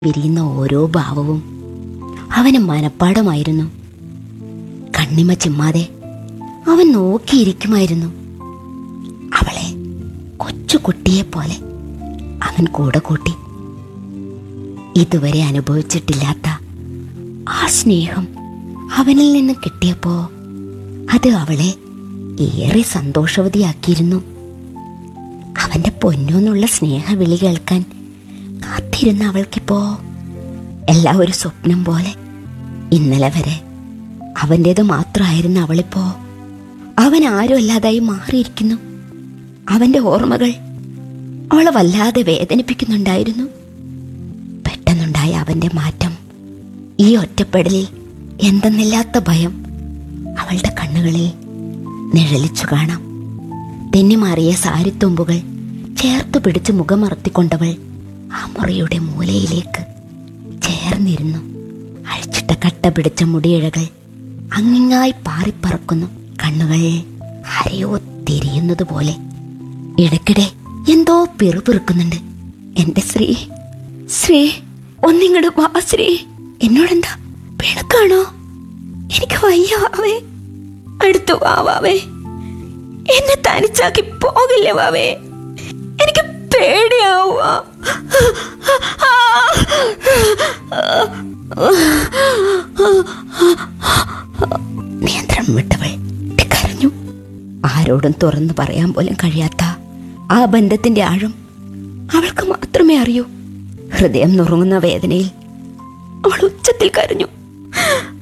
വിരിയുന്ന ഓരോ ഭാവവും അവന് മനപ്പാടമായിരുന്നു കണ്ണിമ ചിമ്മാതെ അവൻ നോക്കിയിരിക്കുമായിരുന്നു അവളെ കൊച്ചു കുട്ടിയെ പോലെ അവൻ കൂടെ കൂട്ടി ഇതുവരെ അനുഭവിച്ചിട്ടില്ലാത്ത ആ സ്നേഹം അവനിൽ നിന്ന് കിട്ടിയപ്പോ അത് അവളെ ഏറെ സന്തോഷവതിയാക്കിയിരുന്നു അവന്റെ പൊന്നൂന്നുള്ള സ്നേഹവിളി കേൾക്കാൻ കാത്തിരുന്ന അവൾക്കിപ്പോ എല്ലാം ഒരു സ്വപ്നം പോലെ ഇന്നലെ വരെ അവൻ്റേത് മാത്രമായിരുന്ന അവളിപ്പോ അവൻ ആരും അല്ലാതായി മാറിയിരിക്കുന്നു അവന്റെ ഓർമ്മകൾ അവളെ വല്ലാതെ വേദനിപ്പിക്കുന്നുണ്ടായിരുന്നു പെട്ടെന്നുണ്ടായ അവന്റെ മാറ്റം ഈ ഒറ്റപ്പെടലിൽ എന്തെന്നില്ലാത്ത ഭയം അവളുടെ കണ്ണുകളിൽ നിഴലിച്ചു കാണാം തെന്നിമാറിയ സാരിത്തുമ്പുകൾ ചേർത്ത് പിടിച്ച് മുഖമറത്തിക്കൊണ്ടവൾ ആ മുറിയുടെ മൂലയിലേക്ക് ചേർന്നിരുന്നു അഴിച്ചിട്ട കട്ട പിടിച്ച മുടിയിഴകൾ അങ്ങിങ്ങായി പാറിപ്പറക്കുന്നു കണ്ണുകൾ ആരെയോ തിരിയുന്നത് പോലെ ഇടയ്ക്കിടെ എന്തോ പിറുപിറുക്കുന്നുണ്ട് എന്റെ ശ്രീ ശ്രീ ഒന്നിങ്ങട് വാ ശ്രീ എന്നോടെന്താ പിണക്കാണോ എനിക്ക് വയ്യ വാവേ അടുത്തു വാ വാവേ എന്നെ തനിച്ചാക്കി പോകില്ല വാവേ എനിക്ക് പേടിയാവുക നിയന്ത്രണം വിട്ടവൾ കരഞ്ഞു ആരോടും തുറന്നു പറയാൻ പോലും കഴിയാത്ത ആ ബന്ധത്തിന്റെ ആഴം അവൾക്ക് മാത്രമേ അറിയൂ ഹൃദയം നുറുങ്ങുന്ന വേദനയിൽ അവൾ ഉച്ചത്തിൽ കരഞ്ഞു